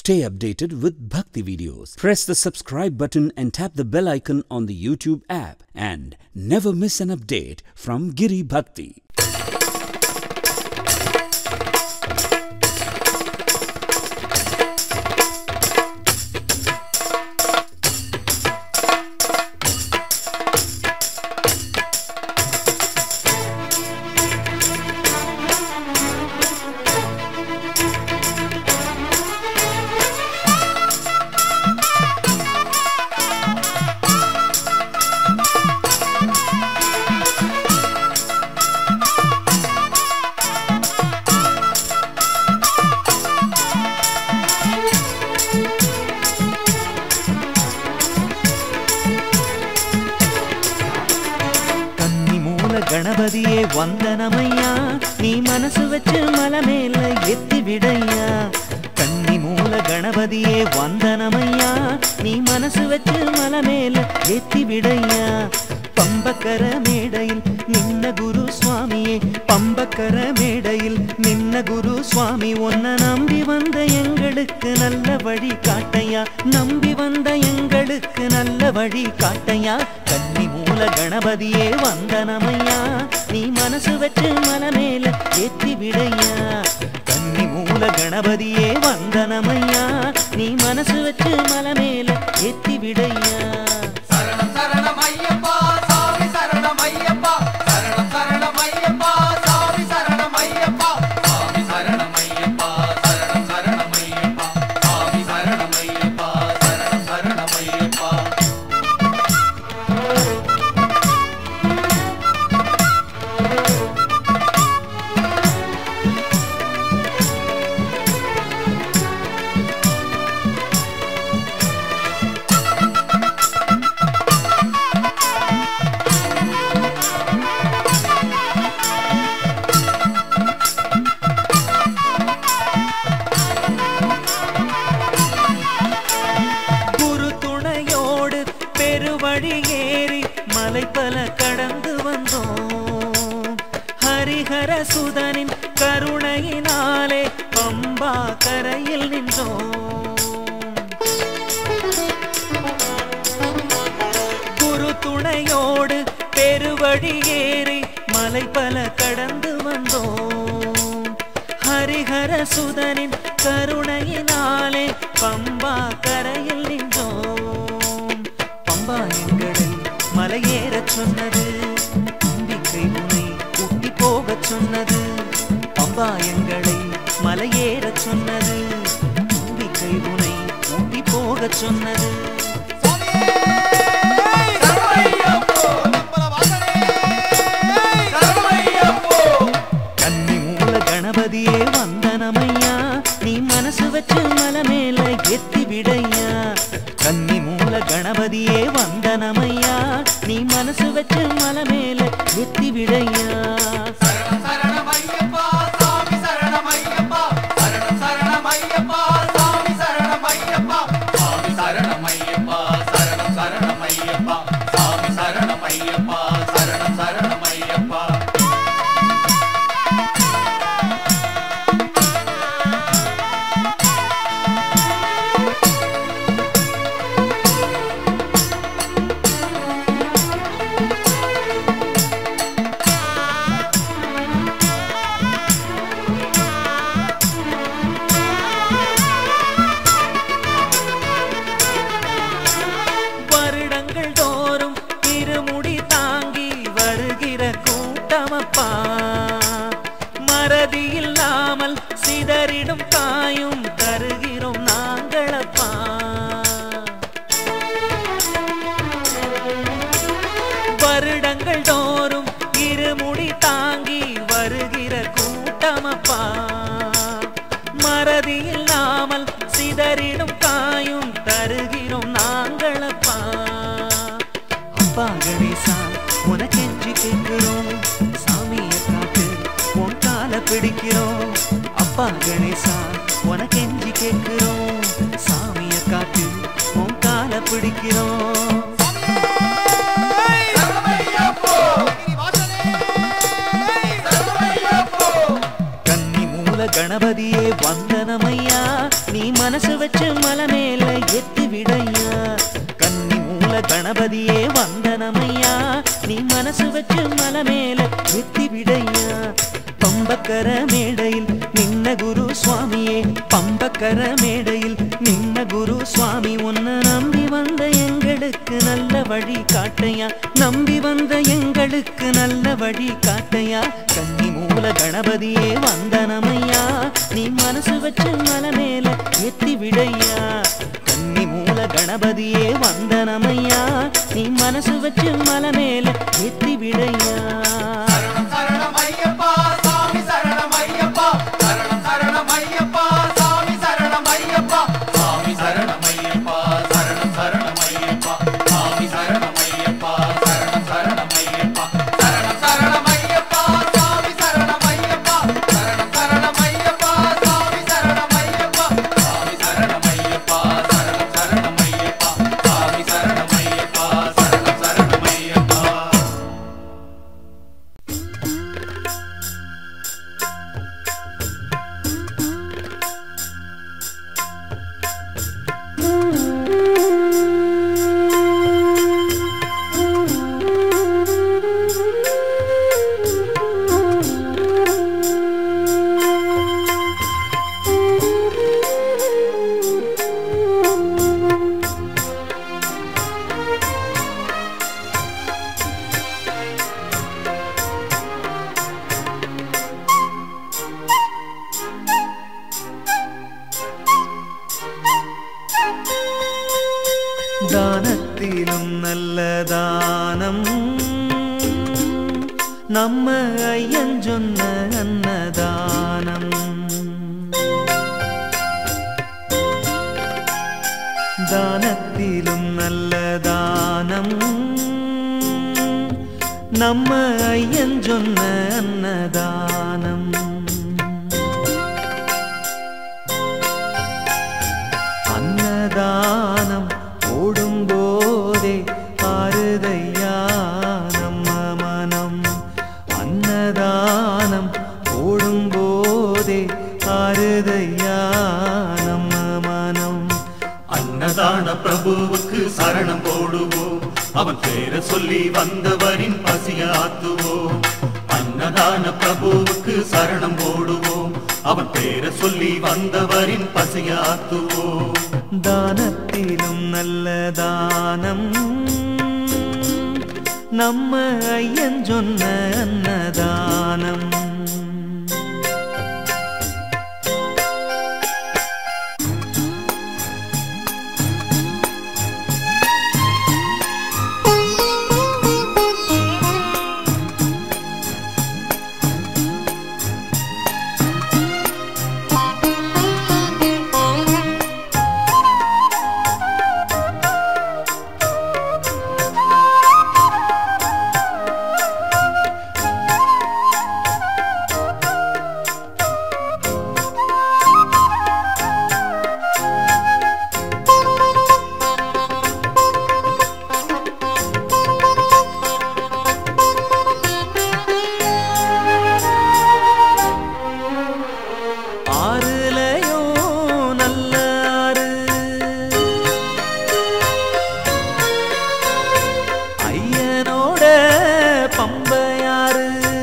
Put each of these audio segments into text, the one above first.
Stay updated with Bhakti videos. Press the subscribe button and tap the bell icon on the YouTube app and never miss an update from Giri Bhakti. கன்னி மூல கணபதியே வந்தனமையா நீ மனசு வச்சு மலை மேல எத்தி விடையா கன்னி மூல கணபதியே வந்தனமையா நீ மனசு வச்சு மலை மேல எத்தி விடையா பம்பக்கர மேடையில் நின்ன குரு சுவாமியே பம்பக்கர மேடையில் நின்ன குரு சுவாமி உன்னை நம்பி வந்த எங்களுக்கு நல்ல வழி காட்டையா நம்பி வந்த எங்களுக்கு நல்ல வழி காட்டையா கன்னி மூல கணபதியே வந்தனமையா நீ மனசு வச்சு மலை மேல ஏத்தி விடையா கன்னி மூல கணபதியே வந்தனமையா நீ மனசு வச்சு மலை மேல ஏத்தி விடையா சரணம் சரணம் ஐயப்பா சாமி சரணம் ஐயப்பா சரணம் சரணம் ஐயப்பா சாமி சரணம் ஐயப்பா சாமி சரணம் ஐயப்பா சரணம் சரணம் ஐயப்பா சாமி சரணம் ஐயப்பா சரணம் சரணம் ஐயப்பா குரு துணையோடு பெருவழி ஏறி மலை பல கடந்து வந்தோம் ஹரிஹர சுதனின் கருணையினாலே பம்பா கரையில் நின்றோம் குரு துணையோடு பெருவழி ஏறி மலை பல கடந்து வந்தோம் ஹரிஹர சுதனின் கருணையினாலே பம்பா கரையில் நின்றோம் பம்பா எங்களை மலையேறச் சொன்னது நம்பிக்கை உனை ஊட்டி போகச் சொன்னது பம்பா எங்களை மலையேறச் சொன்னது நம்பிக்கை உனை ஊட்டி போகச் சொன்னது கன்னி மூல கணபதியே வந்தனமையா நீ மனசு வச்சு மலை மேல எத்தி விடையா கன்னி மூல கணபதியே வந்தனமையா நீ மனசு வச்சு மலை மேல எத்தி விடையா சரணம் சரணம் ஐயப்பா சாமி சரணம் ஐயப்பா சரணம் சரணம் ஐயப்பா சாமி சரணம் ஐயப்பா சாமி சரணம் ஐயப்பா சரணம் சரணம் ஐயப்பா சாமி சரணம் ஐயப்பா சரணம் சரணம் ஐயப்பா வருடங்கள் தோறும் இருமுடி தாங்கி வருகிற கூட்டமப்பா மறதி இல்லாமல் சிதறிடும் தாயும் தருகிறோம் நாங்களப்பா வருடங்கள் தோறும் இருமுடி தாங்கி வருகிற கூட்டமப்பா மறதி இல்லாமல் சிதறிடும் தாயும் தருகிறோம் நாங்களப்பா அப்பா கணேசா உனக்கெஞ்சி கேட்கிறோம் சாமிய காட்டு உன் கால பிடிக்கிறோம் அப்பா கணேசா உனக்கெஞ்சி கேட்கிறோம் சாமிய காட்டு உன் கால பிடிக்கிறோம் கன்னி மூல கணபதியே வந்தனமையா நீ மன மனசு வச்சு மலை மேல எத்தி விடையா கன்னி மூல கணபதியே வந்தனமையா நீ மனசு வச்சு மலை மேல எத்தி விடையா பம்பக்கர மேடையில் நின்ன குரு சுவாமியே பம்பக்கர மேடையில் நின்ன குரு சுவாமி உன்னை நம்பி வந்த எங்களுக்கு நல்ல வழி காட்டையா நம்பி வந்த எங்களுக்கு நல்ல வழி காட்டையா கன்னி மூல கணபதியே வந்தனமையா நீ மனசு வச்சு மலை மேல எத்தி விடையா கன்னி மூல கணபதியே வந்தனமையா நீ மனசு வச்சு மலை மேல எத்தி விடையா சரணம் சரணம் ஐயப்பா சாமி சரணம் ஐயப்பா சரணம் சரணம் ஐயப்பா சாமி சரணம் ஐயப்பா சாமி சரணம் ஐயப்பா சரணம் சரணம் ஐயப்பா சாமி சரணம் ஐயப்பா சரணம் சரணம் ஐயப்பா சரணம் சரணம் ஐயப்பா சாமி சரணம் ஐயப்பா சரணம் சரணம் ஐயப்பா சாமி சரணம் ஐயப்பா சாமி சரணம் ஐயப்பா சரணம் சரணம் ஐயப்பா சாமி சரணம் ஐயப்பா சரணம் சரணம் ஐயப்பா தானத்திலும் நல்ல தானம் நம்ம ஐயன் சொன்ன அன்னதானம் தானத்திலும் நல்ல தானம் நம்ம ஐயன் சொன்ன அன்னதானம் அன்னதானம் ஓடும்போதே ஆறுதையா நம்ம மனம் அன்னதானம் ஓடும்போதே ஆறுதையா நம்ம மனம் அன்னதான பிரபுவுக்கு சரணம் போடுவோம் அவன் பேரை சொல்லி வந்தவரின் பசிய ஆத்துவோம் அன்னதான பிரபுவுக்கு சரணம் போடுவோம் அவன் பேரை சொல்லி வந்தவரின் பசிய ஆத்துவோம் தானத்திலும் நல்ல தானம் நம்ம ஐயன் சொன்ன அன்னதானம் ஆறுலையோ நல்ல ஆறு ஐயனோட பம்பையாறு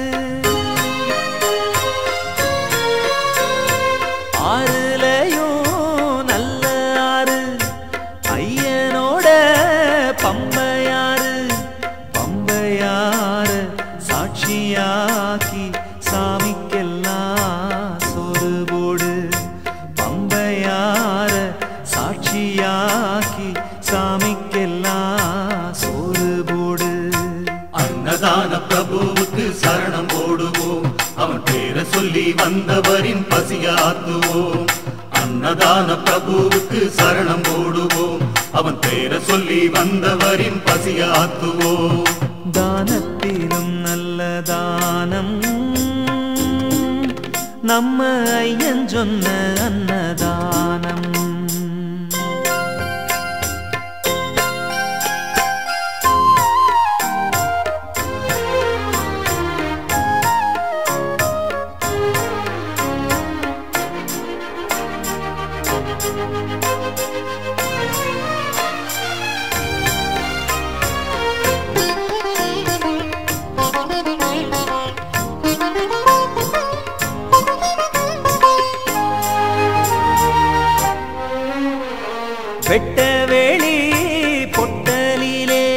ஆறுலையோ நல்ல ஆறு ஐயனோட பம்பையாறு பம்பையாறு சாட்சியாக்கி சாமிக்கெல்லாம் சொரு போடு பம்பையார சாட்சியாக்கி சாமிக்கெல்லாம் சோறு போடு அன்னதான பிரபுவுக்கு சரணம் போடுவோம் அவன் பேரை சொல்லி வந்தவரின் பசிய ஆத்துவோம் அன்னதான பிரபுவுக்கு சரணம் போடுவோம் அவன் பேரை சொல்லி வந்தவரின் பசிய ஆத்துவோம் தானத்திலும் நல்ல தானம் நம்ம ஐயன் சொன்ன அன்னதானம் வெட்ட வெளி பொட்டலிலே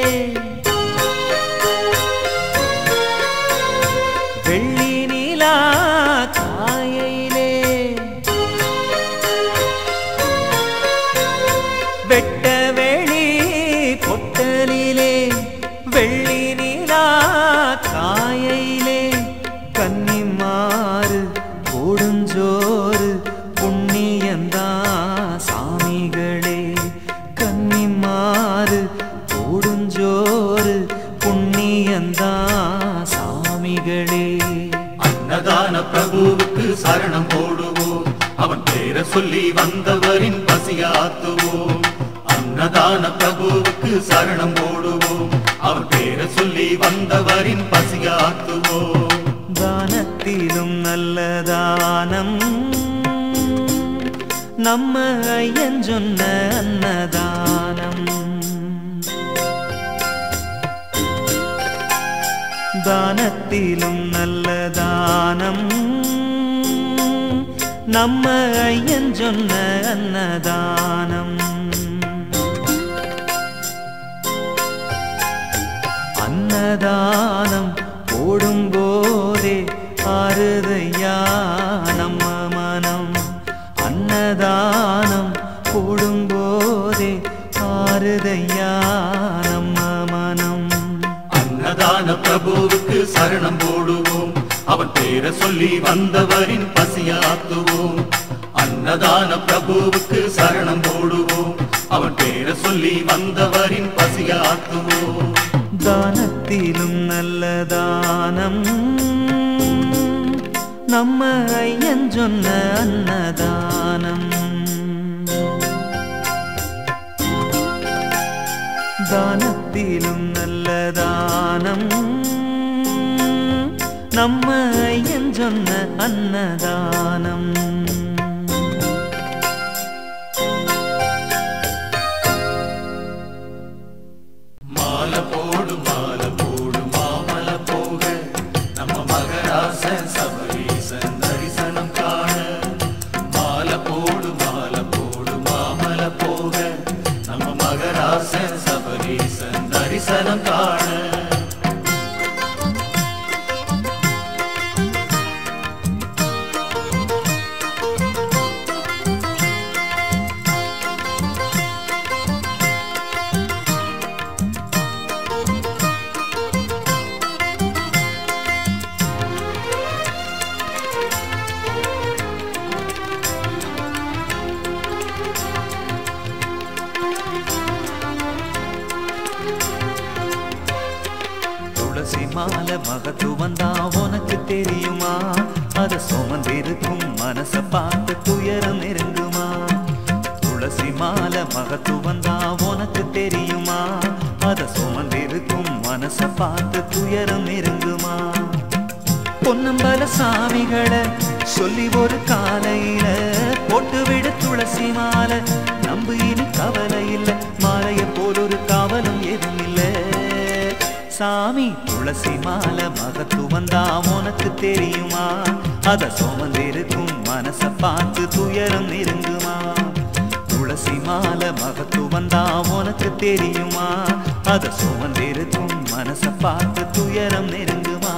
வெள்ளி நிலா காயையிலே வெட்ட வெளி பொட்டலிலே வெள்ளி நிலா காயையிலே கன்னிமாறு கொடுஞ்சோறு புண்ணியந்தா சாமிகளே கன்னிமாறு கொடுஞ்சோறு புண்ணியந்தா சாமிகளே அன்னதான பிரபுவுக்கு சரணம் போடுவோம் அவன் பேரை சொல்லி வந்தவரின் பசியாத்துவோம் அன்னதான பிரபுவுக்கு சரணம் போடுவோம் அவன் பேரை சொல்லி வந்தவரின் பசியாத்துவோம் தானத்திலும் நல்ல தானம் நம்ம ஐயன் சொன்ன அன்னதானம் தானத்திலும் நல்ல தானம் நம்ம ஐயன் சொன்ன அன்னதானம் அன்னதானம் போடும்போதே ஆறுதையா நம்ம மனம் அன்னதானம் போடும்போதே ஆறுதையா நம்ம மனம் அன்னதான பிரபுவுக்கு சரணம் போடுவோம் அவன் பேரை சொல்லி வந்தவரின் பசியாத்துவோம் அன்னதான பிரபுவுக்கு சரணம் போடுவோம் அவன் பேரை சொல்லி வந்தவரின் பசியாத்துவோம் தானத்திலும் நல்ல தானம் நம்ம ஐயன் சொன்ன அன்னதானம் தானத்திலும் நல்ல தானம் நம்ம ஐயன் சொன்ன அன்னதானம் மாலை போடு மாலை போடு மாமலை போக நம்ம மகராசன் சபரீசன் தரிசனம் காண மாலை போடு மாலை போடு மாமலை போக நம்ம மகராசன் சபரீசன் தரிசனம் காண துளசி மாலை மகத்துவம் தான் உனக்கு தெரியுமா அத சுமந்திருக்கும் மனச பார்த்து துயரம் நெருங்குமா துளசி மாலை மகத்துவம் தான் உனக்கு தெரியுமா அத சுமந்திருக்கும் மனச பார்த்து துயரம் நெருங்குமா பொன்னம்பல சாமிகளை சொல்லி ஒரு காலையில போட்டு விடு துளசி மாலை நம்பு இனி கவலை இல்ல மாலைய போல் ஒரு காவலும் எதுவும் இல்ல சாமி துளசி மாலை மகத்துவம் தான் உனக்கு தெரியுமா அத சுமந்திருக்கும் மனச பார்த்து துயரம் நெருங்குமா துளசி மாலை மகத்துவம் தான் உனக்கு தெரியுமா அத சுமந்திருக்கும் மனச பார்த்து துயரம் நெருங்குமா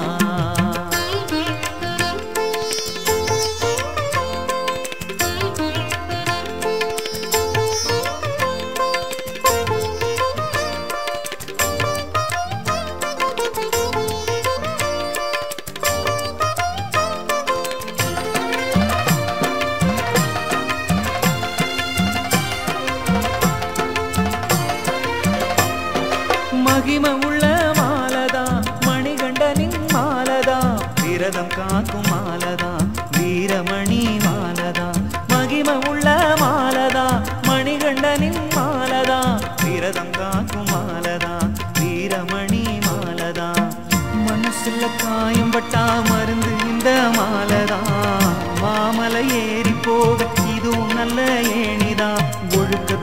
மகிமை உள்ள மாலதா மணிகண்டனின் மாலதா விரதம் காக்கும் மாலதா வீரமணி மாலதா மகிமை உள்ள மாலதா மணிகண்டனின் மாலதா விரதம் காக்கும் மாலதா வீரமணி மாலதா மனசுல காயம் பட்டா மருந்து இந்த மாலதா மாமலை ஏறி போக இதுவும் நல்ல ஏணிதான்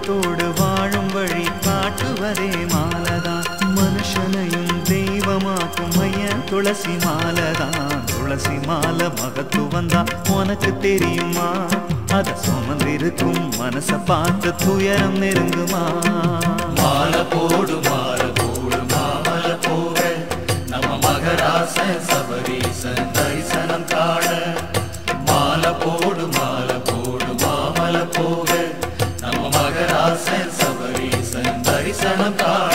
குணத்தோடு வாழும் வழி காட்டுவதே மாலதான் மனுஷனையும் தெய்வமாக்கும் ஐய துளசி மாலதான் துளசி மாலை மகத்துவந்தான் உனக்கு தெரியுமா அத சுமந்திருக்கும் மனச பார்த்து துயரம் நெருங்குமா மாலை போடு மாலை போடு மாமலை போக நம்ம மகராசன் சபரீசன் தரிசனம் காண மாலை போடு மாலை போடு மாமலை போக நம்ம மகராசன் சபரீசன் தரிசனம் காண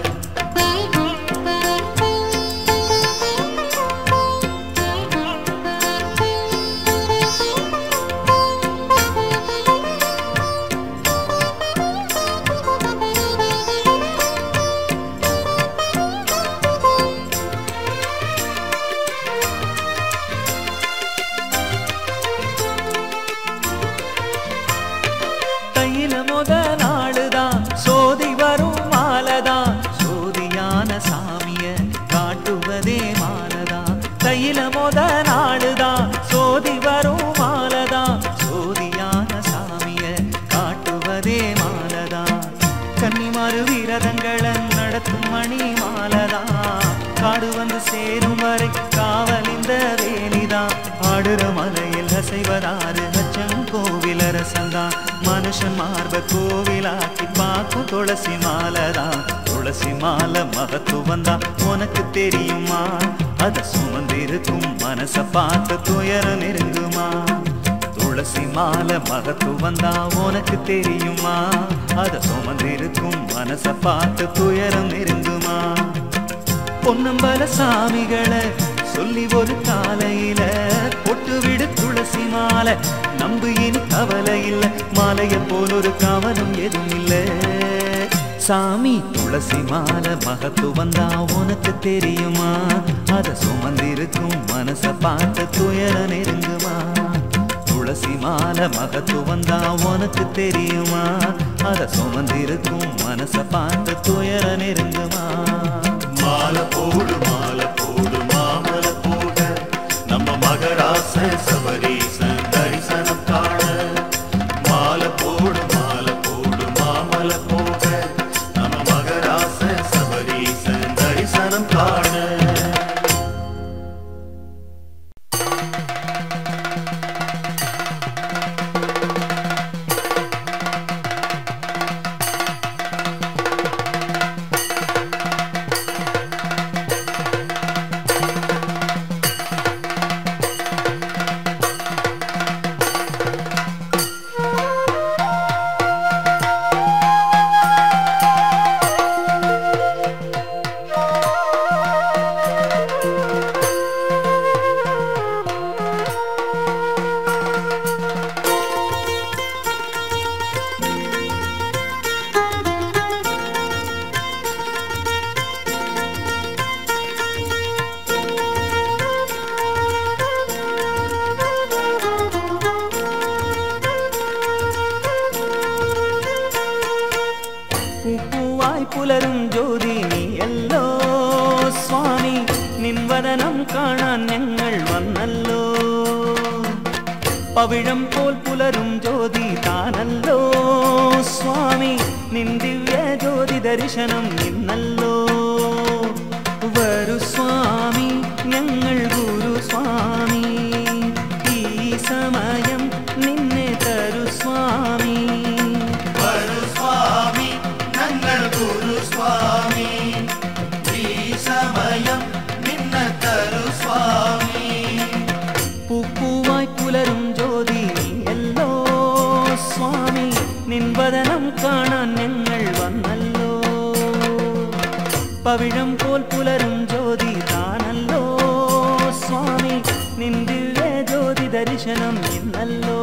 தையில முத நாளுதான் சோதி வரும் மாலதான் சோதியான சாமிய காட்டுவதே மாலதான் தையில முத நாளுதான் சோதி வரும் மாலதான் சோதியான சாமிய காட்டுவதே மாலதான் கன்னிமாறு விரதங்களை நடத்தும் மணி மாலதான் காடு வந்து சேரும் வரை காவல் இந்த வேலிதான் ஆடுற மலையில் அசைவதாறு லட்சம் கோவில் அரசந்தான் மனுஷன் மார்ப கோவிலாக்கி பார்க்கும் துளசி மாலைதான் துளசி மாலை மகத்துவந்தான் உனக்கு தெரியுமா அத சுமந்திருக்கும் மனச பார்த்து துயரம் நெருங்குமா துளசி மாலை மகத்துவந்தா உனக்கு தெரியுமா அத சுமந்திருக்கும் மனச பார்த்து துயரம் நெருங்குமா பொன்னம்பல சாமிகளை சொல்லி ஒரு காலையில பொட்டு விடு துளசி மாலை நம்பு இனி கவலை இல்ல மாலைய போல் ஒரு கவனம் எதுவும் இல்ல சாமி துளசி மாலை மகத்துவந்தா உனக்கு தெரியுமா அத சுமந்திருக்கும் மனச பார்த்து துயர நெருங்குமா துளசி மாலை மகத்துவந்தா உனக்கு தெரியுமா அத சுமந்திருக்கும் மனச பார்த்து துயர நெருங்குமா மாலை போடு மாலை போடு மாமலை போக நம்ம மகராசன் சபரீசன் தரிசனம் காண மாலை போடு மாலை போடு மாமலை போக நம்ம மகராசன் சபரீசன் தரிசனம் காண പൂപ്പൂവായി പുലരും ജ്യോതി നീയല്ലോ സ്വാമി നിൻവദനം കാണാൻ ഞങ്ങൾ വന്നല്ലോ പവിഴം പോൽ പുലരും ജ്യോതി താനല്ലോ സ്വാമി നിൻ ദിവ്യ ജ്യോതി ദർശനം ഇന്നല്ലോ വരു സ്വാമി ഞങ്ങൾ ഗുരു സ്വാമി ഈ സമയം നിന്നെ തരു സ്വാമി வரு சுவாமி நங்கள் குரு சுவாமி ഈ സമയം നിന്ന തരു സ്വാമി പൂപ്പൂവായി പുലരും ജ്യോതി നീയല്ലോ സ്വാമി നിൻവദനം കാണാൻ ഞങ്ങൾ വന്നല്ലോ പവിഴം പോൽ പുലരും ജ്യോതി താനല്ലോ സ്വാമി നിൻ ദിവ്യ ജ്യോതി ദർശനം ഇന്നല്ലോ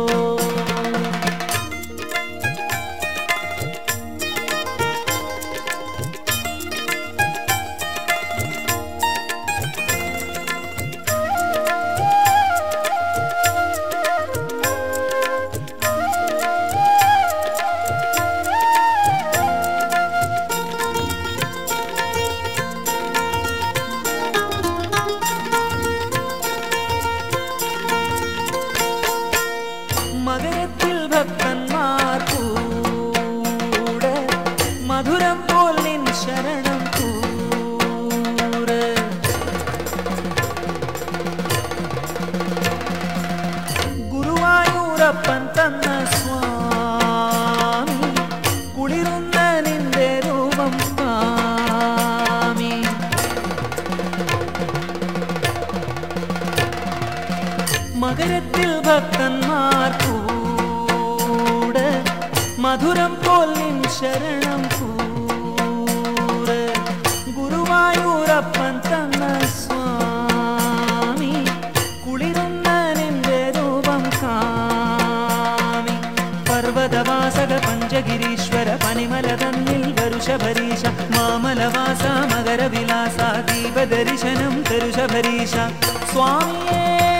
മന്ദിരത്തിൽ ഭക്തന്മാർ കൂട മധുരം പോൽ നിൻ ശരണം കൂട ഗുരുവായൂരപ്പൻ തന്ന സ്വാമി കുളിരുന്ന നിന്റെ രൂപം കാമി പർവ്വതവാസക പഞ്ചഗിരീശ്വര പനിമല തന്നിൽ വരുഷഭരീശ മാമലവാസ മകരവിലാസ ദീപദർശനം തരുഷഭരീശ സ്വാമിയേ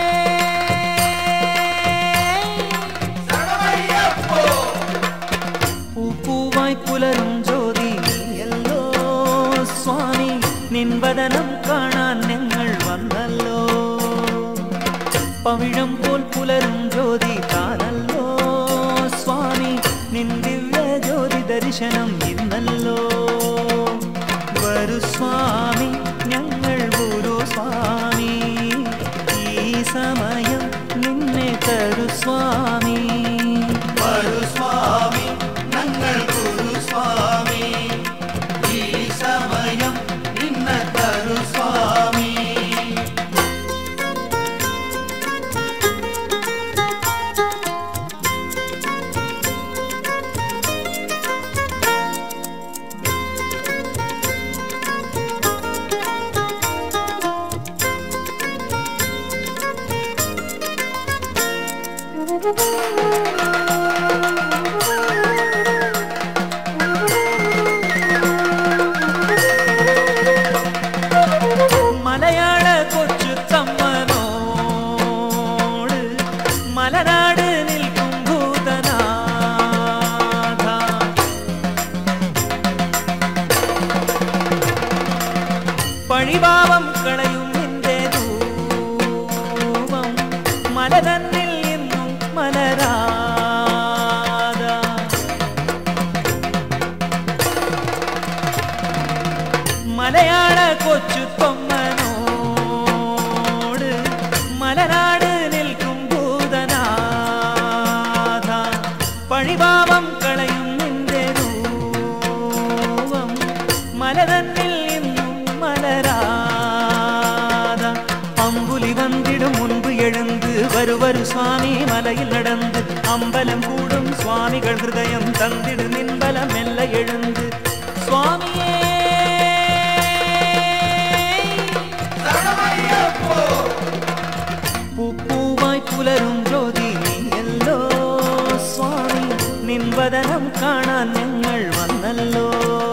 പൂപ്പൂവായി പുലരും ജ്യോതി നീയല്ലോ സ്വാമി നിൻവദനം കാണാൻ ഞങ്ങൾ വന്നല്ലോ പവിഴം പോൽ പുലരും ജ്യോതി താനല്ലോ സ്വാമി നിൻ ദിവ്യ ജ്യോതി ദർശനം ഇന്നല്ലോ വരു സ്വാമി ഞങ്ങൾ ഗുരു സ്വാമി ഈ സമയം നിന്നെ തരു സ്വാമി വരു സ്വാമി ഞങ്ങൾ ഗുരു സ്വാമി ഈ സമയം നിന്ന തരു സ്വാമി മലയാള കൊച്ചു തമ്മനോട് മലനാട് നിൽക്കും ഭൂതനാഥ പഴിഭാവം കളയും നിന്റെ ധൂപം മലതന്നിൽ ഇന്നും മലരാത മലയാള കൊച്ചു തൊമ്മനോട് മലനാട് നിൽക്കും ഭൂതനാഥ പഴിഭാവം കളയും നിന്റെ രൂപം മലതന്നിൽ ഇന്നും മലരാത അമ്പുലി വന്നിടും മുൻപ് எழுந்து வருவரு சுவாமி மலையில் நடந்து அம்பலம் கூடும் சுவாமிகள் ஹிருதயம் தந்திடு நின்பலம் மெல்ல எழுந்து சுவாமியே പൂപ്പൂവായി പുലരും ജ്യോതി നീയല്ലോ സ്വാമി നിൻവദനം കാണാൻ ഞങ്ങൾ വന്നല്ലോ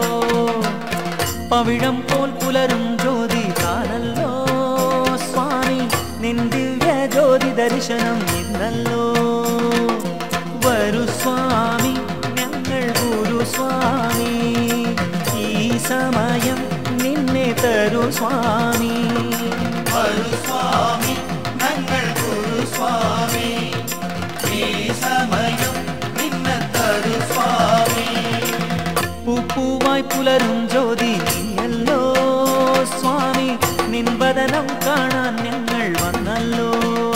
പവിഴം പോൽ പുലരും ജ്യോതി താനല്ലോ സ്വാമി നിൻ ദിവ്യ ജ്യോതി ദർശനം ഇന്നല്ലോ വരു സ്വാമി ഞങ്ങൾ ഗുരു സ്വാമി ഈ സമയം നിന്നെ തരു സ്വാമി വരു സ്വാമി ഞങ്ങൾ ഗുരു സ്വാമി ഈ സമയം നിന്ന തരു സ്വാമി പൂപ്പൂവായി പുലരും ജ്യോതി നീയല്ലോ സ്വാമി നിൻവദനം കാണാൻ ഞങ്ങൾ വന്നല്ലോ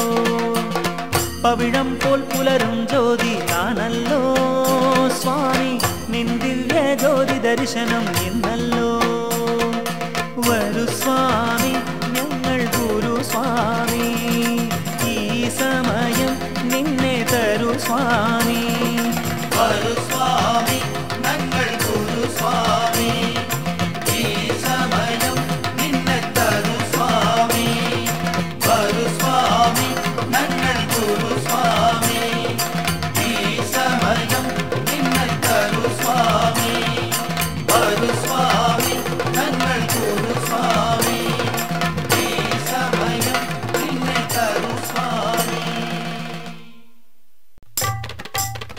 പവിഴം പോൽ പുലരും ജ്യോതി താനല്ലോ സ്വാമി നിൻ ദിവ്യ ജ്യോതി ദർശനം ഇന്നല്ലോ വരു സ്വാമി ഞങ്ങൾ ഗുരു സ്വാമി ഈ സമയം നിന്നെ തരു സ്വാമി വരു സ്വാമി ഞങ്ങൾ ഗുരു സ്വാമി ഈ സമയം നിന്ന തരു സ്വാമി വരു സ്വാമി ഞങ്ങൾ ഗുരു സ്വാമി ഈ സമയം നിന്ന തരു സ്വാമി വരു സ്വാമി ഞങ്ങൾ ഗുരു സ്വാമി ഈ സമയം നിന്നെ തരു സ്വാമി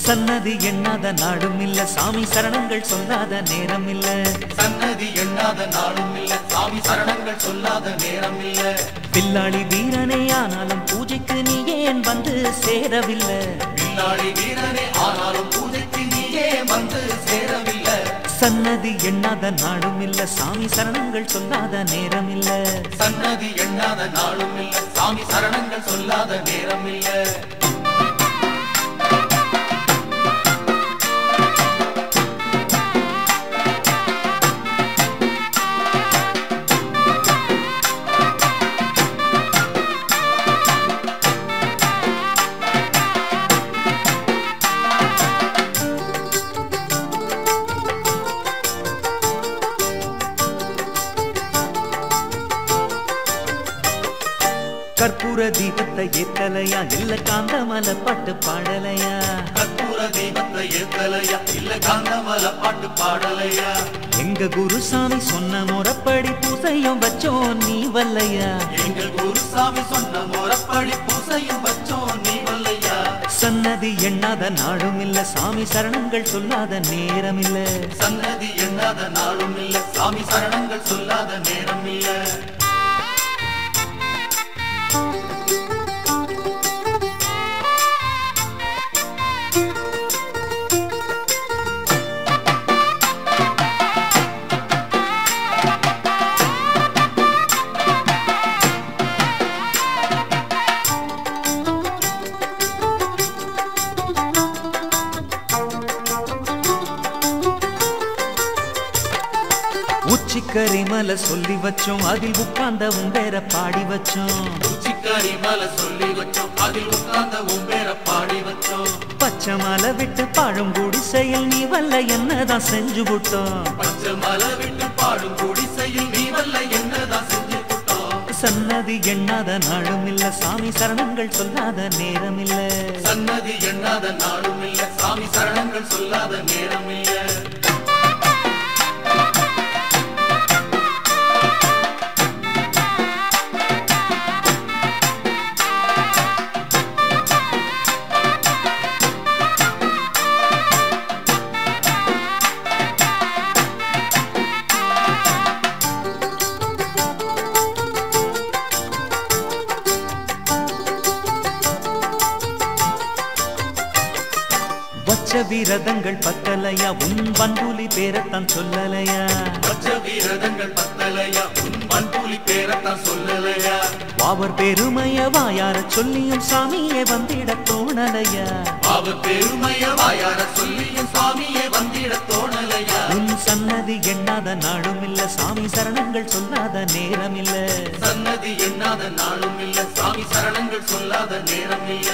சன்னதி எண்ணாத நாடும் இல்ல சாமி சரணங்கள் சொல்லாத நேரம் இல்ல சன்னதி எண்ணாத நாளும் இல்ல சாமி சரணங்கள் சொல்லாத நேரம் இல்ல பில்லாளி வீரனே ஆனாலும் பூஜைக்கு நீ ஏன் வந்து சேரவில்லை பில்லாடி வீரனே ஆனாலும் பூஜைக்கு நீயே வந்து சேரவில்லை சன்னதி எண்ணாத நாடும் இல்ல சாமி சரணங்கள் சொல்லாத நேரம் இல்ல சன்னதி எண்ணாத நாளும் இல்ல சாமி சரணங்கள் சொல்லாத நேரம் இல்ல கற்பூர தீபத்தை ஏத்தலையா இல்ல காந்தமல பட்டு பாடலையா கற்பூர தெய்வத்தை ஏத்தலையா இல்ல காந்தமல பாட்டு பாடலையா எங்க குருசாமி சொன்ன முறைப்படி பூசையும் வச்சோம் நீ வல்லையா எங்கள் குருசாமி சொன்ன முறப்படி பூசையும் வச்சோம் நீ வல்லையா சன்னதி எண்ணாத நாடும் இல்ல சாமி சரணங்கள் சொல்லாத நேரம் இல்ல சன்னதி எண்ணாத நாளும் இல்ல சாமி சரணங்கள் சொல்லாத நேரம் இல்ல உச்சிக்கரை மலை சொல்லி வச்சோம் அதில் உட்கார்ந்த உன் பேர பாடி வச்சோம் உச்சிக்காரி மலை சொல்லி வச்சோம் அதில் உட்கார்ந்த உம்பேர பாடி வச்சோம் பச்சை மலை விட்டு பழங்குடி செயல் நீ வல்ல என்னதான் செஞ்சு விட்டோம் பச்சை மலை விட்டு பாடும் குடிசையில் நீ வல்ல என்னதான் செஞ்சு விட்டோம் சன்னதி எண்ணாத நாடும் இல்ல சாமி சரணங்கள் சொல்லாத நேரம் இல்ல சன்னதி எண்ணாத நாளும் இல்ல சாமி சரணங்கள் சொல்லாத நேரம் இல்ல வச்ச விரதங்கள் பத்தலையா உன் பண்புலி பேரத்தான் சொல்லலையா பச்சை வீரதங்கள் பத்தலையா உன் பண்புலி பேரத்தான் சொல்லலையா வாவர் பெருமைய வாயார சொல்லியும் சாமியே வந்திட தோணலையா அவர் பெருமைய வாயார சொல்லியும் சாமியே வந்திட தோணலையா உன் சன்னதி எண்ணாத நாடும் இல்ல சாமி சரணங்கள் சொல்லாத நேரம் இல்ல சன்னதி எண்ணாத நாளும் இல்ல சாமி சரணங்கள் சொல்லாத நேரம் இல்ல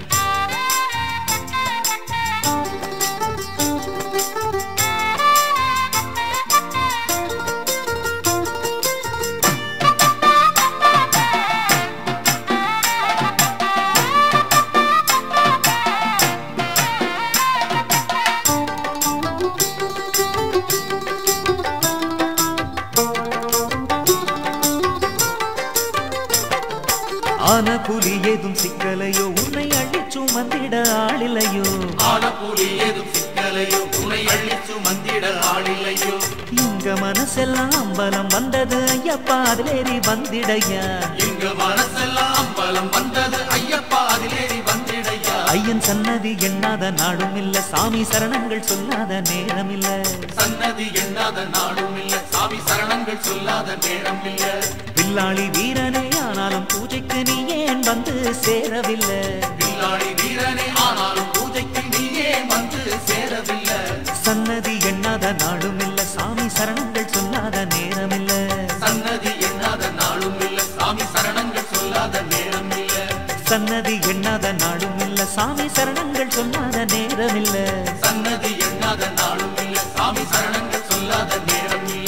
ஆன புலி ஏதும் சிக்கலையோ உன்னை அள்ளி சுமந்திட ஆளிலையோ ஆன புலி ஏதும் சிக்கலையோ உனை அள்ளி சுமந்திட ஆளில்லையோ இங்க மனசெல்லாம் அம்பலம் வந்தது ஐயப்பா அதிலேறி வந்திடையா இங்கு மனசெல்லாம் அம்பலம் வந்தது ஐயப்பா அதிலேறி வந்திடையா ஐயன் சன்னதி எண்ணாத நாடும் இல்ல சாமி சரணங்கள் சொல்லாத நேரம் இல்ல சன்னதி எண்ணாத நாடும் இல்ல சாமி சரணங்கள் சொல்லாத நேரம் இல்ல வில்லாளி வீரனே ஆனாலும் பூஜைக்கு நீ ஏன் வந்து சேரவில்லை பில்லாடி வீரனே ஆனாலும் பூஜைக்கு நீயே வந்து சேரவில்லை சன்னதி எண்ணாத நாடும் இல்ல சாமி சரணங்கள் சொல்லாத நேரம் இல்ல சன்னதி எண்ணாத நாளும் இல்ல சாமி சரணங்கள் சொல்லாத நேரம் இல்ல சன்னதி எண்ணாத நாடும் இல்ல சாமி சரணங்கள் சொல்லாத நேரம் இல்ல சன்னதி எண்ணாத நாளும் இல்ல சாமி சரணங்கள் சொல்லாத நேரம் இல்ல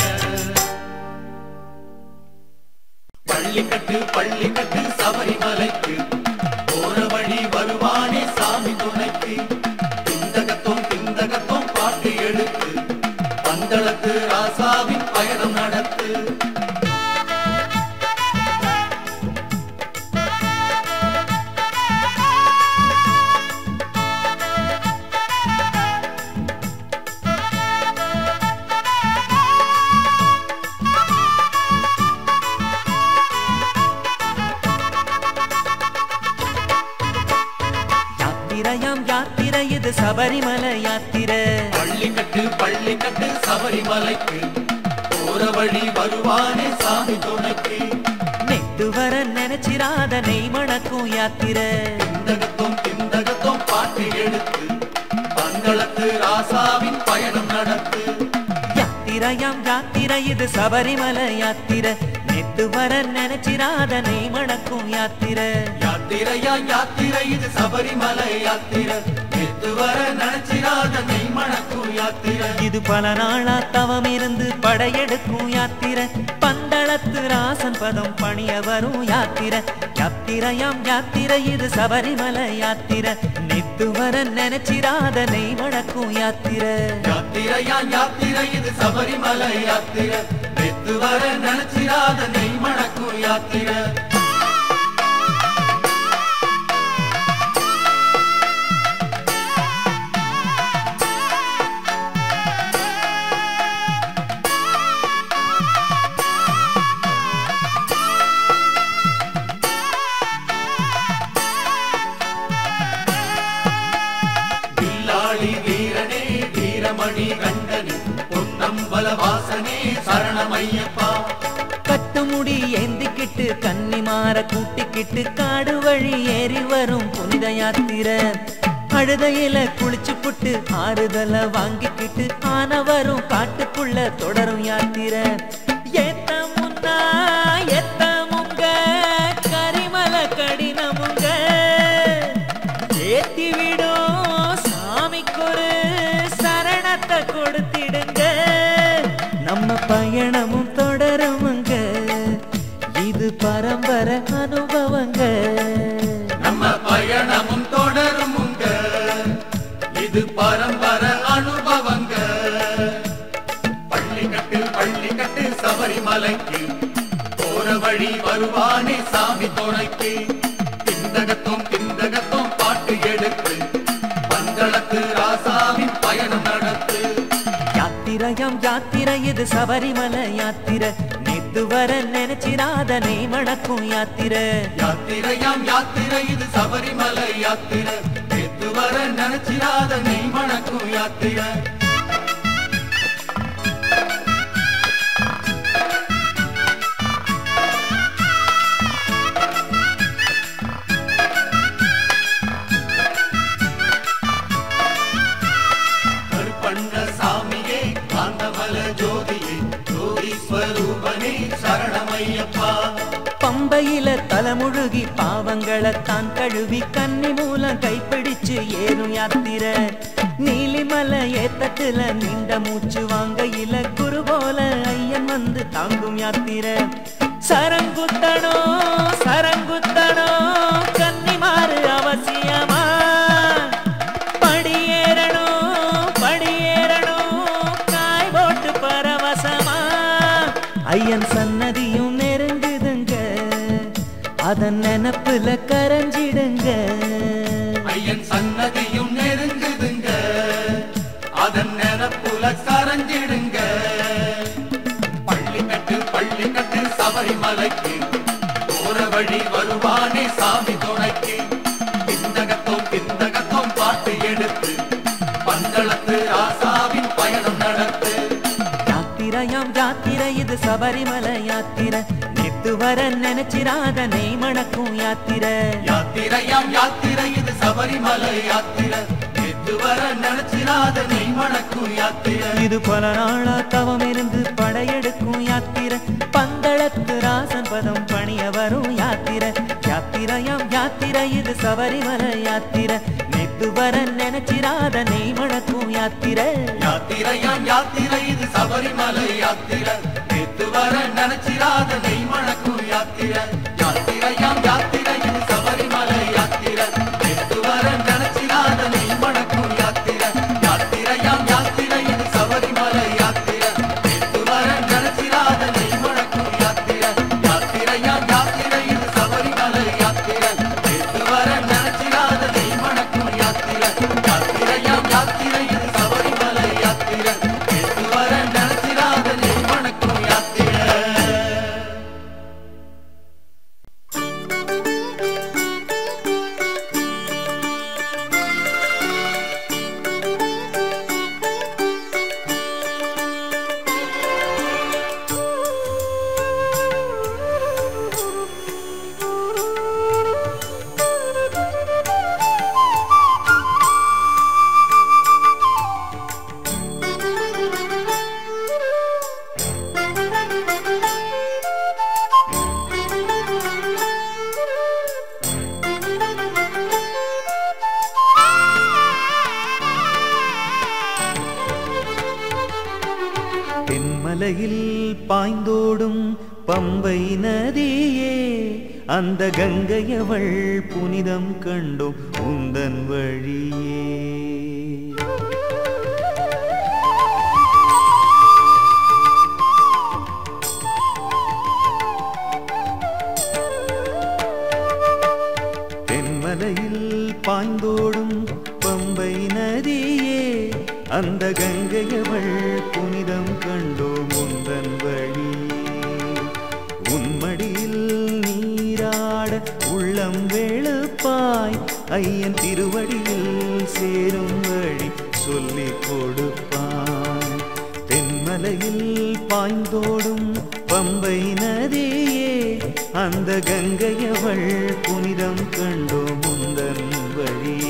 பள்ளி கட்டு பள்ளி கட்டு சபரிமலைக்கு போற வழி வருவானே சாமி துணைக்கு பிந்தகத்தோம் பிந்தகத்தோம் பாட்டு எடுத்து பந்தளத்து ராசாவின் பயணம் நடத்து இது சபரிமலை யாத்திரை பள்ளி கட்டு பள்ளி கட்டு சபரிமலைக்கு போற வழி வருவானே சாமி துணைக்கு நெட்டு வர நினைச்சிராத நெய் மணக்கும் யாத்திரை திந்தகத்தும் திந்தகத்தும் பாட்டு எடுத்து பந்தளத்து ராசாவின் பயணம் நடத்து யாத்திரையாம் யாத்திரை இது சபரிமலை யாத்திரை நெட்டு வர நினைச்சிராத நெய் மணக்கும் யாத்திரை யாத்திரையா யாத்திரை இது சபரிமலை யாத்திரை எத்து வர நினைச்சிராத நெய் மணக்கும் யாத்திரை இது பல நாளா தவம் இருந்து படையெடுக்கும் யாத்திரை பந்தளத்து ராசன் பதம் பணிய வரும் யாத்திரை யாத்திரையாம் யாத்திரை இது சபரிமலை யாத்திரை நெத்து வர நினைச்சிராத நெய் மணக்கும் யாத்திரை யாத்திரையா யாத்திரை இது சபரிமலை யாத்திரை எத்து வர நினைச்சிராத நெய் மணக்கும் யாத்திரை வில்லாளி வீரனே வீரமணி கண்டனே பொன்னம்பல வாசனே சரணமையப்பா கட்டுமுடி ஏந்திக்கிட்டு கன்னிமார கூட்டிக்கிட்டு காடு வழி ஏறி வரும் புனித யாத்திரை அழுதையில குளிச்சு புட்டு ஆறுதல வாங்கிக்கிட்டு ஆன வரும் காட்டுக்குள்ள தொடரும் யாத்திரை ஏத்த முன்னா எத்த முங்க கரிமல கடினமுங்க ஏத்தி விடும் சாமிக்கொரு சரணத்தை கொடுத்திடுங்க நம்ம பயணமும் தொடருமுங்க இது பரம்பரை அனுபவங்க நம்ம பயணமும் தொடருமுங்க இது பரம்பர அனுபவங்க பள்ளிக்கட்டு பள்ளிக்கட்டு சபரிமலைக்கு போற வழி வருவானே சாமி துணைக்கு திந்தகத்தும் திந்தகத்தும் பாட்டு எடுத்து பந்தளத்து ராசாவின் பயணம் நடத்து யாத்திரையாம் யாத்திரை இது சபரிமலை யாத்திரை நேத்து வர நினைச்சிராத நெய் மணக்கும் யாத்திரை யாத்திரையாம் யாத்திரை இது சபரிமலை யாத்திரை எத்து வர நினைச்சிராத நெய் மணக்கும் யாத்திரை கருப்பண்ண சாமியே காந்தமல ஜோதியே ஜோதீஸ்வரூபனே சரணமையப்பா பம்பையில தலைமுழுகி பாவங்களை தான் கழுவி கன்னி மூலம் கைப்பிடிச்சு ஏறும் யாத்திரை நீலிமலை ஏத்தட்டுல நீண்ட மூச்சு வாங்கையில குரு போல ஐயன் வந்து தாங்கும் யாத்திரை சரங்குத்தனோ சரங்குத்தனோ கன்னிமாறு அவசியமா படியேறணும் படியேறணும் காய் போட்டு பரவசமா ஐயன் சன்னதியும் நெருங்குதுங்க அதன் நினப்புல கரைஞ்சிடுங்க ஐயன் சன்னதியும் நெருங்குதுங்க அதன் நினப்புல கரைஞ்சிடுங்க பள்ளிக்கட்டு பள்ளிக்கட்டு சபரிமலைக்கு போற வழி வருவானே சாமி துணைக்கு பிந்தகத்தோம் பிந்தகத்தோம் பாட்டு எடுத்து பந்தளத்து ராசாவின் பயணம் நடத்து யாத்திரையாம் யாத்திரை இது சபரிமலை யாத்திரை நேத்து வர நினைச்சிராத நெய் மணக்கும் யாத்திரை யாத்திரையாம் யாத்திரை இது சபரிமலை யாத்திரை எத்து வர நினைச்சிராத நெய் மணக்கும் யாத்திரை இது பல நாளா தவம் இருந்து படையெடுக்கும் யாத்திரை பந்தளத்து ராசன் பதம் பணிய வரும் யாத்திரை யாத்திரையாம் யாத்திரை இது சபரிமலை யாத்திரை நேத்து வர நினைச்சிராத நெய் மணக்கும் யாத்திரை யாத்திரையாம் யாத்திரை இது சபரிமலை யாத்திரை நேத்து வர நினைச்சிராத நெய் மணக்கும் யாத்திரை யாத்திரையாம் யாத்திரை இது சபரிமலை யாத்திரை நேத்து வர நினைச்சிராத நெய் மணக்கும் யாத்திரை யாத்திரையாம் யாத்திரை இது சபரிமலை யாத்திரை நேத்து வர நினைச்சிராத நெய் மணக்கும் யாத்திரை யாத்திரையாம் யாத்திரை இது சபரிமலை யாத்திரை நேத்து வர நினைச்சிராத நெய் மணக்கும் யாத்திரை யாத்திரையாம் யாத்திரை இது சபரிமலை யாத்திரை நேத்து வர நினைச்சிராத நெய் மணக்கும் யாத்திரை தென்மலையில் பாய்ந்தோடும் பம்பை நதியே அந்த கங்கையவள் புனிதம் கண்டோம் உந்தன் வழியே தென்மலையில் பாய்ந்தோடும் பம்பை நதியே அந்த கங்கையவள் புனிதம் கண்டோம் உந்தன் வழி உன்மடியில் நீராட உள்ளம் வெளுப்பாய் ஐயன் திருவடியில் சேரும் வழி சொல்லிக் கொடுப்பாய் தென்மலையில் பாய்ந்தோடும் பம்பை நதியே அந்த கங்கையவள் புனிதம் கண்டோ முந்தன் வழியே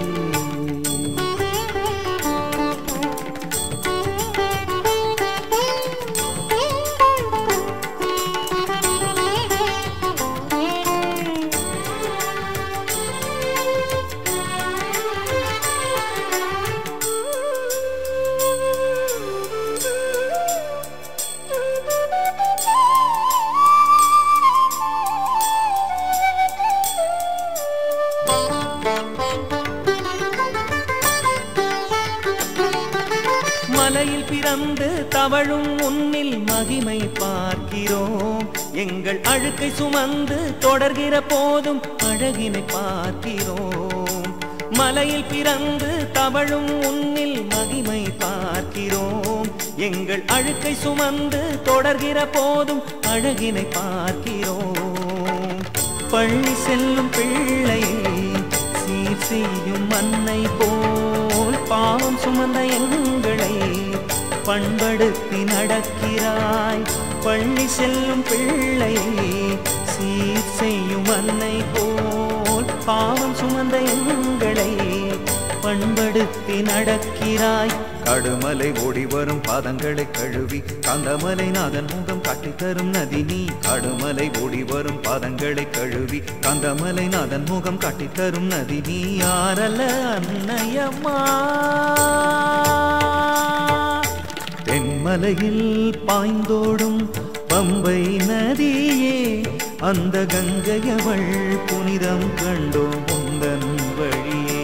மலையில் பிறந்து தவழும் உன்னில் மகிமை பார்க்கிறோம் எங்கள் அழுக்கை சுமந்து தொடர்கிற போதும் அழகினை பார்க்கிறோம் மலையில் பிறந்து தவழும் உன்னில் மகிமை பார்க்கிறோம் எங்கள் அழுக்கை சுமந்து தொடர்கிற போதும் அழகினை பார்க்கிறோம் பள்ளி செல்லும் பிள்ளையை சீர் செய்யும் மண்ணை போல் பாவம் சுமந்த எங்களை பண்படுத்தி நடக்கிறாய் பள்ளி செல்லும் பிள்ளையை சீர் செய்யும் மண்ணை போல் பாவம் சுமந்த எங்களை பண்படுத்தி நடக்கிறாய் கடுமலை ஓடி வரும் பாதங்களை கழுவி காந்தமலை நாதன் முகம் காட்டித் தரும் நதி நீ கடுமலை ஓடி வரும் பாதங்களை கழுவி காந்தமலை நாதன் முகம் காட்டித் தரும் நதி நீ யாரல்ல அன்னையம்மா தென்மலையில் பாய்ந்தோடும் பம்பை நதியே அந்த கங்கையவள் புனிதம் கண்டோம் உந்தன் வழியே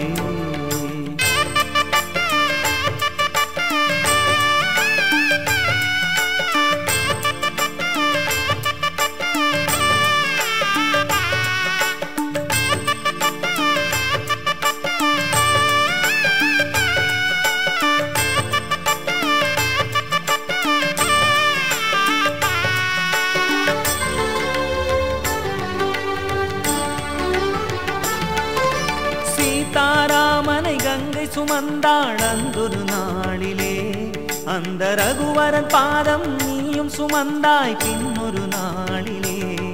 சீதாராமனை கங்கை சுமந்தாள் அந்தொரு நாளிலே அந்த ரகுவரன் பாதம் நீயும் சுமந்தாய் பின்னொரு நாளிலே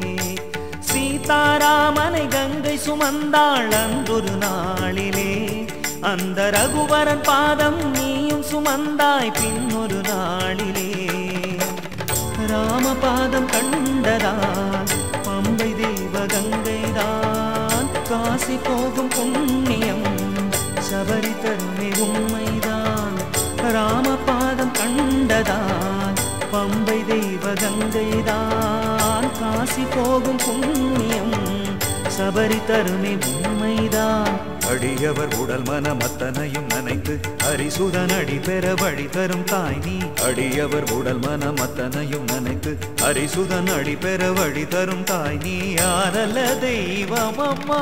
சீதாராமனை கங்கை சுமந்தாள் அந்தொரு நாளிலே அந்த ரகுவரன் பாதம் நீயும் சுமந்தாய் பின்னொரு நாளிலே ராமபாதம் கண்டதால் பம்பை தேவ கங்கைதான் காசி போகும் புண்ணியம் சபரி தருமே உண்மைதான் ராமபாதம் கண்டதால் பம்பை தெய்வ கங்கைதான் காசி போகும் புண்ணியம் சபரி தருமே உண்மைதான் அடியவர் உடல் மனம் அத்தனையும் நனைத்து ஹரிசுதன் அடி பெற வழி தரும் தாய் நீ அடியவர் உடல் மனம் அத்தனையும் நனைத்து ஹரிசுதன் அடி பெற வழி தரும் தாய் நீ யாரல்ல தெய்வம் அம்மா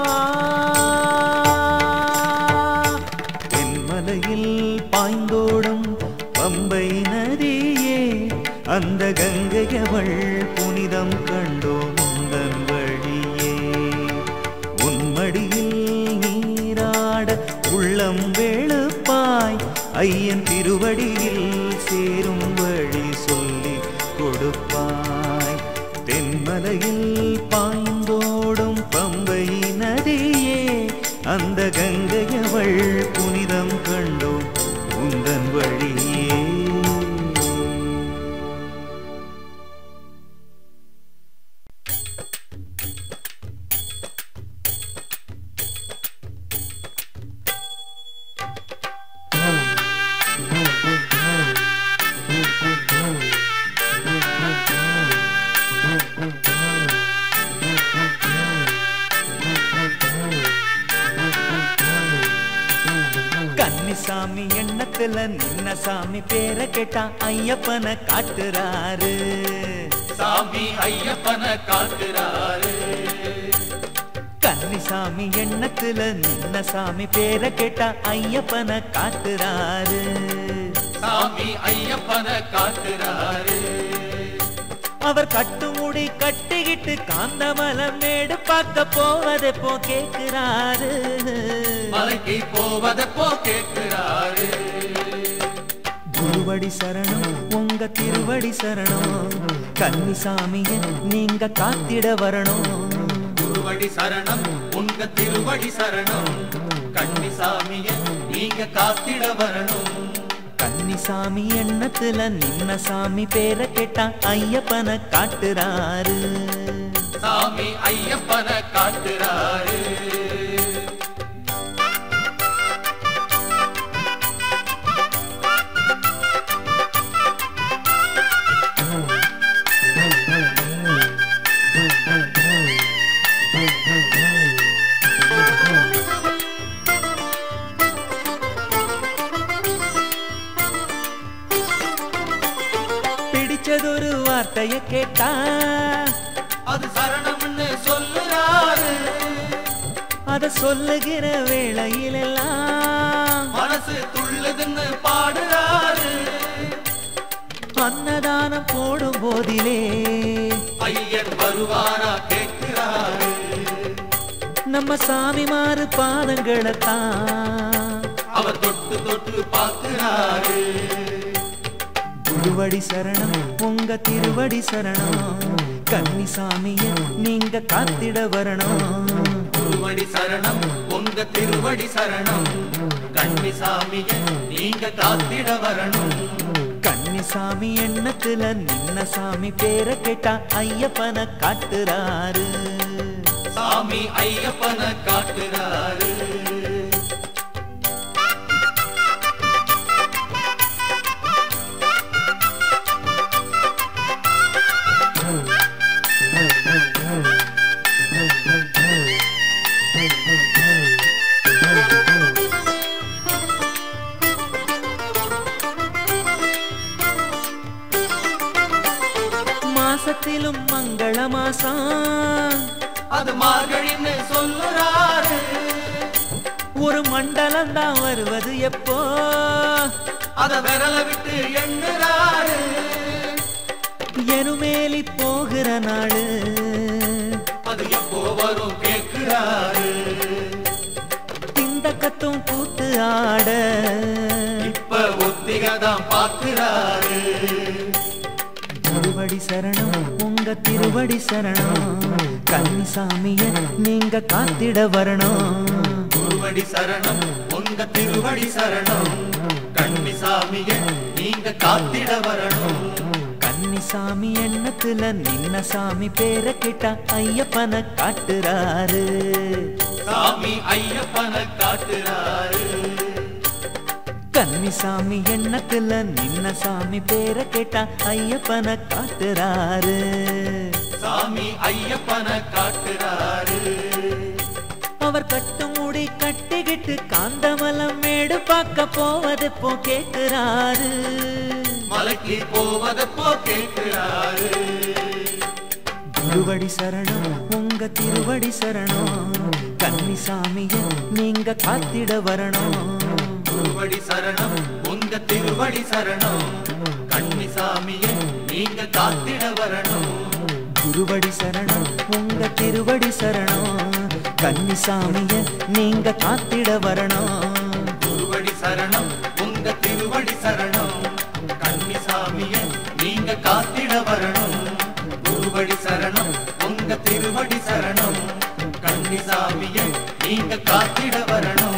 தென்மலையில் பாய்ந்தோடும் பம்பை நதியே அந்த கங்கையவள் புனிதம் கண்டோம் உந்தன் வழியே உன்மடியில் நீராட உள்ளம் வெளுப்பாய் ஐயன் திருவடியில் சேரும் வழி சொல்லி கொடுப்பாய் தென்மலையில் பாய்ந்தோடும் பம்பை நதியே அந்த கங்கையவள் புனிதம் கண்டோம் உந்தன் வழியே ஆ கன்னிசாமி எண்ணத்துல நின்ன சாமி பேரை கேட்டா ஐயப்பனை காட்டுறாரு சாமி ஐயப்பன காட்டுறாரு கன்னிசாமி எண்ணத்துல நின்ன சாமி பேரை கேட்டா ஐயப்பனை காட்டுறாரு சாமி ஐயப்பன காட்டுறாரு அவர் கட்டுமுடி கட்டிக்கிட்டு காந்தமலம் மேடு பார்க்க போவதை போ கேக்குறாரு மலைக்கு போவதப்போ கேட்கிறாரு குருவடி சரணம் உங்க திருவடி சரணம் கன்னிசாமிய நீங்க காத்திட வரணும் குருவடி சரணம் உங்க திருவடி சரணம் கன்னிசாமிய நீங்க காத்திட வரணும் கன்னிசாமி எண்ணத்துல நின்ன சாமி பேரை கேட்டா ஐயப்பனை காட்டுறாரு சாமி ஐயப்பன காட்டுறாரு பிடிச்சதொரு வார்த்தைய கேட்டா அது சரணம்னு சொல்லுறாரு அத சொல்லுகிற வேளையிலெல்லாம் மனசு துள்ளுதுன்னு பாடுறாரு அன்னதானம் போடும் போதிலே ஐயன் வருவாரா கேட்கிறாரு நம்ம சாமிமாறு பாதங்களைத்தான் அவர் தொட்டு தொட்டு பார்க்கிறாரு திருவடி சரணம் உங்க திருவடி சரணம் கன்னிசாமிய நீங்க காத்திட வரணும் திருவடி சரணம் உங்க திருவடி சரணம் கன்னிசாமிய நீங்க காத்திட வரணும் கன்னிசாமி எண்ணத்துல நின்ன சாமி பேரை கேட்டா ஐயப்பனை காட்டுறாரு சாமி ஐயப்பன காட்டுறாரு மாசத்திலும் மங்கள மாசம் அது மார்கழின்னு சொல்லுறாரு ஒரு மண்டலம் தான் வருவது எப்போ அத விரல விட்டு எண்ணுறாரு எனுமேலி போகிற நாடு அது எப்போ வரும் கேட்கிறாரு திண்டக்கத்தும் கூத்து ஆட இப்ப ஒத்திகை தான் பார்க்கிறாரு திருவடி சரணம் உங்க திருவடி சரணம் கன்னிசாமிய நீங்க காத்திட வரணும் குருவடி சரணம் உங்க திருவடி சரணம் கன்னிசாமிய நீங்க காத்திட வரணும் கன்னிசாமி எண்ணத்துல நின்ன சாமி பேரை கேட்டா ஐயப்பனை காட்டுறாரு சாமி ஐயப்பன காட்டுறாரு கன்னிசாமி எண்ணத்துல நின்ன சாமி பேரை கேட்டா ஐயப்பனை காட்டுறாரு சாமி ஐயப்பன காட்டுறாரு அவர் கட்டு முடி கட்டிக்கிட்டு காந்தமலம் மேடு பார்க்க போவது போ கேட்கிறாரு மலைக்கு போவதப்போ கேட்கிறாரு திருவடி சரணம் உங்க திருவடி சரணம் கன்னிசாமிய நீங்க காத்திட வரணும் குருவடி சரணம் உங்க திருவடி சரணம் கன்னிசாமிய நீங்க காத்திட வரணும் குருவடி சரணம் உங்க திருவடி சரணம் கன்னிசாமிய நீங்க காத்திட வரணும் குருவடி சரணம் உங்க திருவடி சரணம் கன்னிசாமிய நீங்க காத்திட வரணும் குருவடி சரணம் உங்க திருவடி சரணம் கன்னிசாமிய நீங்க காத்திட வரணும்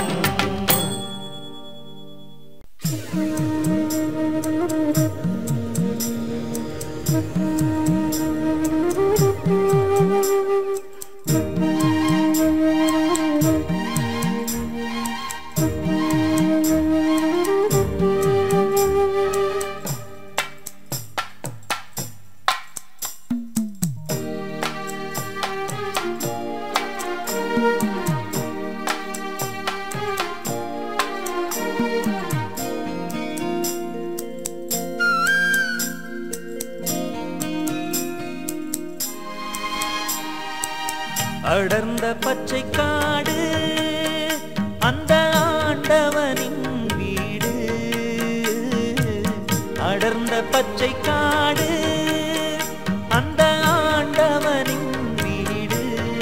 அடர்ந்த பச்சை காடு அந்த ஆண்டவனின் வீடு அடர்ந்த பச்சை காடு அந்த ஆண்டவனின் வீடு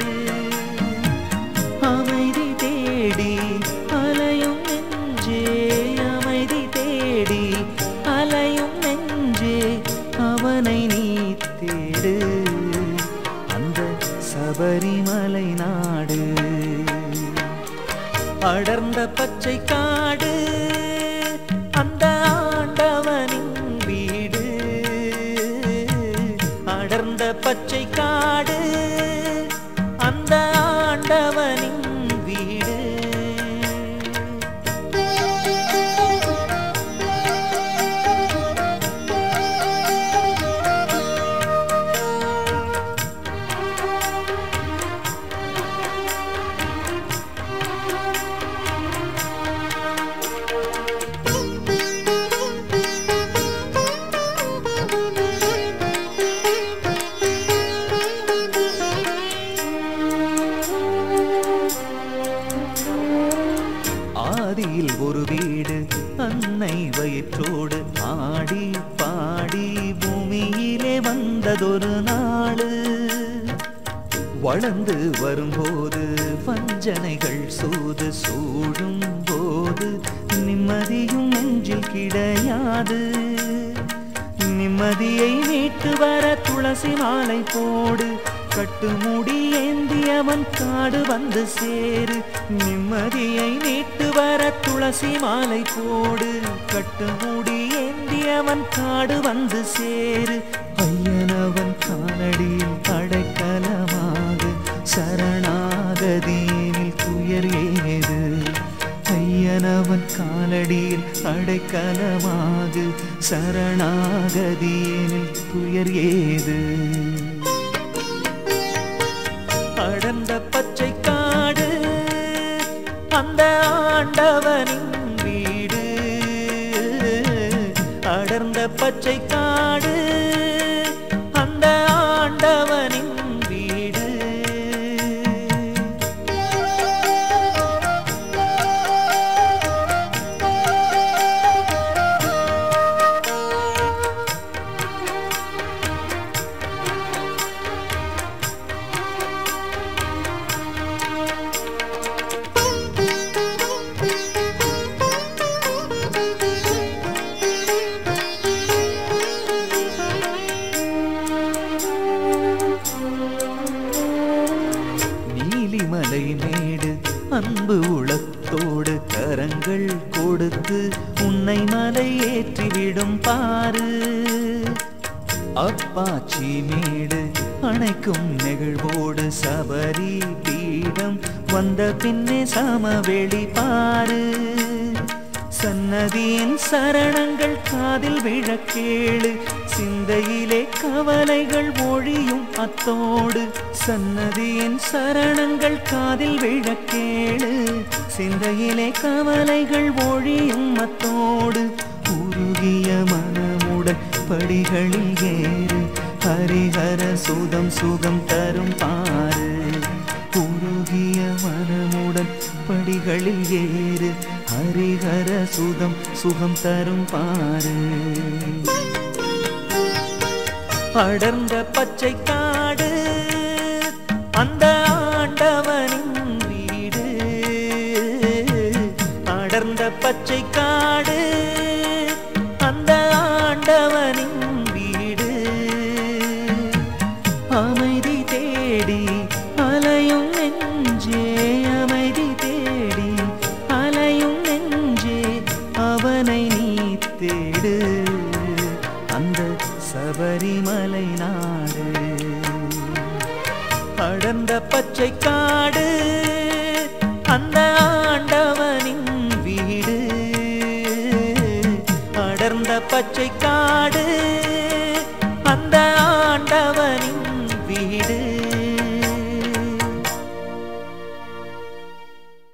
அமைதி தேடி அலையும் நெஞ்சே அமைதி தேடி அலையும் நெஞ்சே அவனை நீ தேடு அந்த சபரிமலை நாடு அடர்ந்த பச்சை காடு அந்த ஆண்டவனின் வீடு அடர்ந்த பச்சை காடு அந்த ஆண்டவனின் வீடு ஆதியில் ஒரு வீடு அன்னை வயிற்றோடு ஆடி பாடி பூமியிலே வந்ததொரு நாடு வளர்ந்து வரும்போது வஞ்சனைகள் சூது சூடும் போது நிம்மதியும் நெஞ்சில் கிடையாது நிம்மதியை மீட்டு வர துளசி மாலை போடு கட்டுமுடி ஏந்தியவன் காடு வந்து சேரு நிம்மதியை மீட்டு வர துளசி மாலை போடு கட்டுமுடி ஏந்தியவன் காடு வந்து சேரு ஐயனவன் காலடியில் அடைக்கலமாக சரணாகதீனில் துயர் ஏது ஐயனவன் காலடியில் அடைக்கலமாக சரணாகதியினில் துயர் ஏது அடர்ந்த பச்சை காடு அந்த ஆண்டவனின் வீடு அடர்ந்த பச்சை காடு அந்த ஆண்டவனின் வீடு நீலிமலை மேடு அன்பு உளத்தோடு கரங்கள் கொடுத்து உன்னை மலை ஏற்றிவிடும் பாரு அப்பாச்சி மேடு அணைக்கும் நெகிழ்வோடு சபரி பீடம் வந்த பின்னே சமவெளி பாரு சன்னதியின் சரணங்கள் காதில் விழக்கேளு சிந்தையிலே கவலைகள் ஒழியும் அத்தோடு சன்னதியின் சரணங்கள் காதில் விழக்கேளு சிந்தையிலே கவலைகள் ஒழியும் அத்தோடு உருகிய மனமுடன் படிகளில் ஏறு ஹரிஹர சுதம் சுகம் தரும் பாரு உருகிய மனமுடன் படிகளில் ஏறு ஹரிஹர சுதம் சுகம் தரும் பாரு அடர்ந்த பச்சை காடு அந்த ஆண்டவனின் வீடு அடர்ந்த பச்சை காடு அந்த ஆண்டவனின் வீடு அமைதி தேடி அலையும் நெஞ்சே அமைதி தேடி அலையும் நெஞ்சே அவனை நீ தேடு அந்த சபரிமலை நாடு அடர்ந்த பச்சை காடு அந்த ஆண்டவனின் வீடு அடர்ந்த பச்சை காடு அந்த ஆண்டவனின்